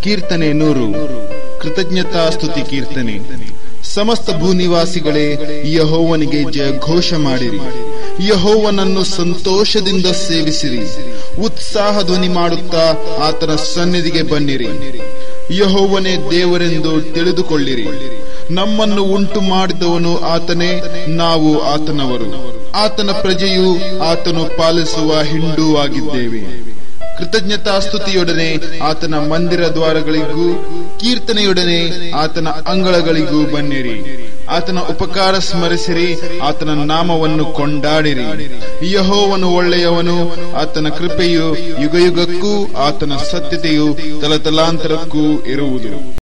ಕೀರ್ತನೆ ನೂರು ಕೃತಜ್ಞತಾ ಸ್ತುತಿ ಕೀರ್ತನೆ ಸಮಸ್ತ ಭೂನಿವಾಸಿಗಳೇ ಯಹೋವನಿಗೆ ಜಯ ಘೋಷ ಮಾಡಿರಿ ಯಹೋವನನ್ನು ಸಂತೋಷದಿಂದ ಸೇವಿಸಿರಿ ಉತ್ಸಾಹ ಧ್ವನಿ ಮಾಡುತ್ತಾ ಆತನ ಸನ್ನಿಧಿಗೆ ಬನ್ನಿರಿ ಯಹೋವನೇ ದೇವರೆಂದು ತಿಳಿದುಕೊಳ್ಳಿರಿ ನಮ್ಮನ್ನು ಉಂಟು ಮಾಡಿದವನು ಆತನೇ ನಾವು ಆತನವರು ಆತನ ಪ್ರಜೆಯು ಆತನು ಪಾಲಿಸುವ ಹಿಂಡೂ ಆಗಿದ್ದೇವೆ ಕೃತಜ್ಞತಾ ಸ್ತುತಿಯೊಡನೆ ಆತನ ಮಂದಿರ ದ್ವಾರಗಳಿಗೂ ಕೀರ್ತನೆಯೊಡನೆ ಆತನ ಅಂಗಳಗಳಿಗೂ ಬನ್ನಿರಿ ಆತನ ಉಪಕಾರ ಸ್ಮರಿಸಿರಿ ಆತನ ನಾಮವನ್ನು ಕೊಂಡಾಡಿರಿ ಯಹೋವನು ಒಳ್ಳೆಯವನು ಆತನ ಕೃಪೆಯು ಯುಗಯುಗಕ್ಕೂ ಆತನ ಸತ್ಯತೆಯು ತಲತಲಾಂತರಕ್ಕೂ ಇರುವುದು